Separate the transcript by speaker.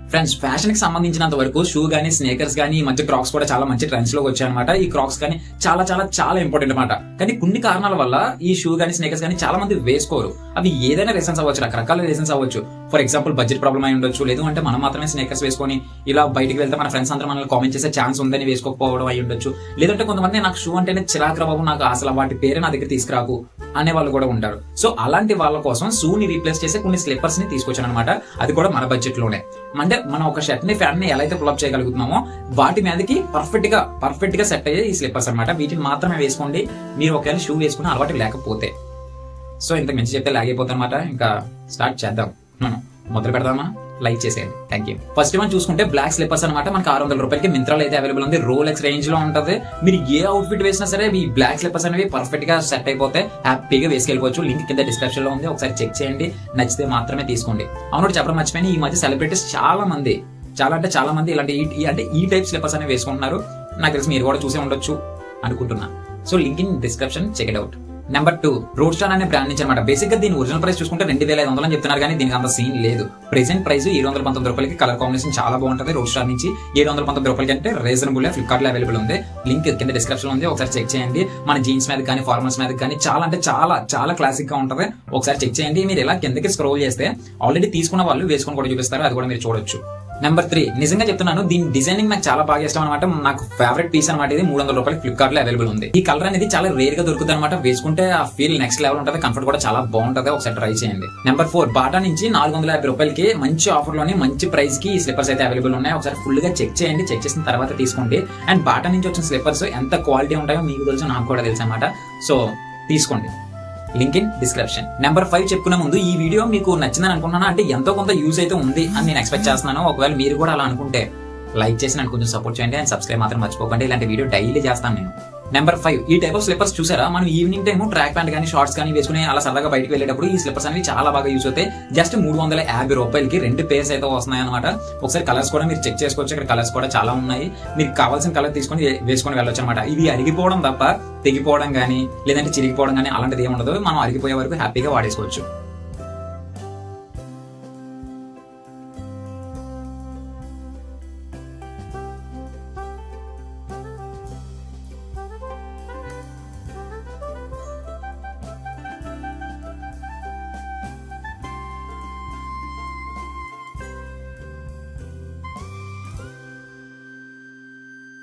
Speaker 1: friends fashion కి సంబంధించినంత వరకు షూ గానీ స్నేకర్స్ గానీ ఈ మధ్య క్రాక్స్ కూడా చాలా మంచి ట్రెండ్స్ లోకి వచ్చాయి అనమాట ఈ క్రాక్స్ గానీ చాలా చాలా చాలా ఇంపార్టెంట్ అనమాట కానీ కొన్ని కారణాల వల్ల ఈ షూ గానీ స్నేకర్స్ గానీ చాలా మంది వేసుకోరు అవి ఏదైనా రీజన్స్ అవ్వచ్చు రకరకాల రీజన్స్ అవ్వచ్చు ఫర్ ఎగ్జాంపుల్ బడ్జెట్ ప్రాబ్లం అయి ఉండొచ్చు లేదు అంటే మనం మాత్రమే స్నేకర్స్ వేసుకొని ఇలా బయటికి వెళ్తే మన ఫ్రెండ్స్ అందరూ మనల్ని కామెంట్ చేసే ఛాన్స్ ఉందని వేసుకోకపోవడం అయి ఉండొచ్చు లేదంటే కొంతమంది నాకు షూ అంటేనే చిరాకు బాబు నాకు అసలు వాటి పేరే నా దగ్గర తీసుకురాకు అనే వాళ్ళు కూడా ఉంటారు సో అలాంటి వాళ్ళ కోసం షూ ని రీప్లేస్ చేసే కొన్ని స్లిప్పర్స్ ని తీసుకొచ్చాను అనమాట అది కూడా మన బడ్జెట్ లోనే అంటే మనం ఒక షర్ట్ ని ఫ్యాన్ ని ఎలా అయితే పుల్అప్ చేయగలుగుతున్నామో వాటి మీదకి పర్ఫెక్ట్ గా పర్ఫెక్ట్ గా సెట్ అయ్యే ఈ స్లిప్పర్స్ అనమాట వీటిని మాత్రమే వేసుకోండి మీరు ఒకవేళ షూ వేసుకుని అలవాటు లేకపోతే సో ఇంతకు మించి చెప్తే లాగైపోతానమాట ఇంకా స్టార్ట్ చేద్దాం మనం మొదలు పెడదామా లైక్ చేసేయండి థ్యాంక్ యూ ఫస్ట్ మనం చూసుకుంటే బ్లాక్ స్లిప్పర్స్ అనమాట మనకి ఆరు వందల రూపాయలకి మింత్రాలు అయితే అవైలబుల్ ఉంది రోలెక్స్ రేంజ్ లో ఉంటది మీరు ఏ అవుట్ఫిట్ వేసినా సరే ఈ బ్లాక్ స్లిప్పర్స్ అనేవి పర్ఫెక్ట్ గా సెట్ అయిపోతే హ్యాపీగా వేసుకెళ్ళిపోవచ్చు లింక్ కింద డిస్క్రిప్షన్ లో ఉంది ఒకసారి చెక్ చేయండి నచ్చితే మాత్రమే తీసుకోండి అవును చెప్పడం మర్చిపోయిన ఈ మధ్య సెలబ్రిటీస్ చాలా మంది చాలా అంటే చాలా మంది ఇలాంటి ఈ- ఈ- అంటే ఈ టైప్ స్లిప్పర్స్ అనేవి వేసుకుంటున్నారు నాకు తెలిసి మీరు కూడా చూసే ఉండొచ్చు అనుకుంటున్నా so link in description check it out number two Roadster అనే బ్రాండ్ నుంచి అనమాట బేసిక్ గా దీని ఒరిజినల్ ప్రైస్ చూసుకుంటే రెండు వేల ఐదు వందలు అని చెప్తున్నారు కానీ దీనికి అంత సీన్ లేదు ప్రెసెంట్ ప్రైస్ ఏడు వందల పంతొమ్మిది రూపాయలకి కలర్ కాంబినేషన్ చాలా బాగుంటుంది రోడ్ స్టార్ నుంచి ఏడు వందల పంతొమ్మిది రూపాయలకి అంటే రీజనబుల్ ఫ్లిప్కార్ట్ లో అవైలబుల్ ఉంది లింక్ కింద డిస్క్రిప్షన్ ఉంది ఒకసారి చెక్ చేయండి మన జీన్స్ మీద కానీ ఫార్మల్స్ మీద కానీ చాలా అంటే చాలా చాలా క్లాసిక్ గా ఉంటది ఒకసారి చెక్ చేయండి మీరు ఇలా కిందకి స్క్రోల్ చేస్తే ఆల్రెడీ తీసుకున్న వాళ్ళు వేసుకొని కూడా చూపిస్తారు అది కూడా మీరు చూడొచ్చు నెంబర్ త్రీ నిజంగా చెప్తున్నాను దీని డిజైనింగ్ నాకు చాలా బాగా ఇష్టం అనమాట నాకు ఫేవరెట్ పీస్ అనమాట ఇది మూడు వందల రూపాయలు ఫ్లిప్కార్ట్ లో అవైలబుల్ ఉంది ఈ కలర్ అనేది చాలా రేర్ గా దొరుకుతుంది అనమాట వేసుకుంటే ఆ ఫీల్ నెక్స్ట్ లెవెల్ ఉంటుంది కంఫర్ట్ కూడా చాలా బాగుంటది ఒకసారి ట్రై చేయండి నెంబర్ ఫోర్ బాటా నుంచి నాలుగు వందల యాభై రూపాయలకి మంచి ఆఫర్ లోని మంచి ప్రైస్ కి ఈ స్లిప్పర్స్ అయితే అవైలబుల్ ఉన్నాయి ఒకసారి ఫుల్ గా చెక్ చేయండి చెక్ చేసిన తర్వాత తీసుకోండి అండ్ బాటా నుంచి వచ్చిన స్లిప్పర్స్ ఎంత క్వాలిటీ ఉంటాయో మీకు తెలుసు నాకు కూడా తెలుసు అనమాట సో తీసుకోండి link in description number five చెప్పుకునే ముందు ఈ వీడియో మీకు నచ్చిందని అనుకుంటున్నాను అంటే ఎంతో కొంత యూజ్ అయితే ఉంది అని నేను ఎక్స్పెక్ట్ చేస్తున్నాను ఒకవేళ మీరు కూడా అలా అనుకుంటే లైక్ చేసి నన్ను కొంచెం సపోర్ట్ చేయండి అండ్ సబ్స్క్రైబ్ మాత్రం మర్చిపోకండి ఇలాంటి వీడియో డైలీ చేస్తాను నేను నెంబర్ ఫైవ్ ఈ టైప్ ఆఫ్ స్లిప్పర్స్ చూసారా మనం ఈవినింగ్ టైం ట్రాక్ ప్యాంట్ కానీ షార్ట్స్ కానీ వేసుకుని అలా సరదాగా బయటకు వెళ్ళేటప్పుడు ఈ స్లిప్పర్స్ అనేవి చాలా బాగా యూజ్ అవుతాయి జస్ట్ మూడు వందల యాభై రూపాయలకి రెండు పేర్స్ అయితే వస్తున్నాయి అనమాట ఒకసారి కలర్స్ కూడా మీరు చెక్ చేసుకోవచ్చు ఇక్కడ కలర్స్ కూడా చాలా ఉన్నాయి మీకు కావాల్సిన కలర్ తీసుకొని వే- వేసుకొని వెళ్ళొచ్చు అనమాట ఇవి అరిగిపోవడం తప్ప తెగిపోవడం కానీ లేదంటే చిరిగిపోవడం కానీ అలాంటిది ఏమి ఉండదు మనం అరిగిపోయే వరకు హ్యాపీగా వాడేసుకోవచ్చు